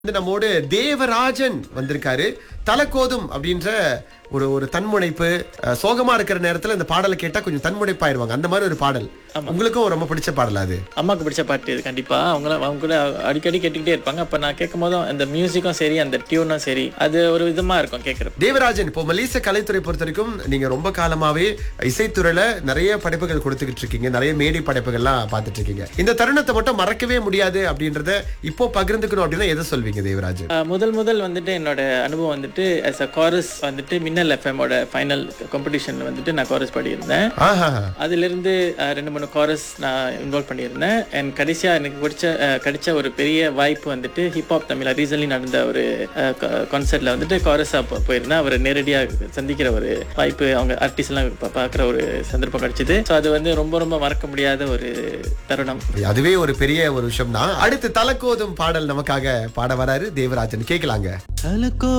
வந்து நம்மோடு தேவராஜன் வந்திருக்காரு தலக்கோதும் அப்படின்ற ஒரு ஒரு தன்முனைப்பு அஹ், சோகமா இருக்கிற நேரத்துல இந்த பாடலை கேட்டா கொஞ்சம் தன்முனைப்பாயிருவாங்க அந்த மாதிரி ஒரு பாடல் உங்களுக்கும் ரொம்ப பிடிச்ச பாடல் அது அம்மாவுக்கு பிடிச்ச பாட்டு இது கண்டிப்பா அவங்கள அவங்க கூட அடிக்கடி கேட்டுக்கிட்டே இருப்பாங்க அப்ப நான் கேட்கும் போதும் அந்த மியூசிக்கும் சரி அந்த டியூனும் சரி அது ஒரு விதமா இருக்கும் கேட்கறப்ப தேவராஜன் இப்போ மலேசிய கலைத்துறை பொறுத்த வரைக்கும் நீங்க ரொம்ப காலமாவே இசைத்துறையில நிறைய படைப்புகள் கொடுத்துக்கிட்டு இருக்கீங்க நிறைய மேடை படைப்புகள்லாம் பார்த்துட்டு இருக்கீங்க இந்த தருணத்தை மட்டும் மறக்கவே முடியாது அப்படின்றத இப்போ பகிர்ந்துக்கணும் அப்படின்னா எதை சொல்வீங்க தேவராஜன் ஆஹ் முதல் முதல் வந்துட்டு என்னோட அனுபவம் வந்துட்டு as a chorus வந்துட்டு மின்னல் எஃப்எம்மோட ஃபைனல் காம்படிஷன்ல வந்துட்டு நான் chorus பாடியிருந்தேன் ஆஹா அதிலிருந்து அஹ், ரெண்டு மூணு chorus நான் இன்வால்வ் பண்ணியிருந்தேன் அண்ட் கடைசியா எனக்கு பிடிச்ச அஹ், கிடைச்ச ஒரு பெரிய வாய்ப்பு வந்துட்டு ஹிப்ஹாப் தமிழ் ரீசன்லி நடந்த ஒரு கான்சர்ட்ல வந்துட்டு chorus-ஆ போ போயிருந்தேன் அவர் நேரடியாக சந்திக்கிற ஒரு வாய்ப்பு அவங்க ஆர்டிஸ்ட் எல்லாம் பா- பார்க்குற ஒரு சந்தர்ப்பம் கிடைச்சது ஸோ அது வந்து ரொம்ப ரொம்ப மறக்க முடியாத ஒரு தருணம் அதுவே ஒரு பெரிய ஒரு விஷயம் தான் அடுத்து தலக்கோதும் பாடல் நமக்காக பாட வராரு தேவராஜன் கேட்கலாங்க தலக்கோ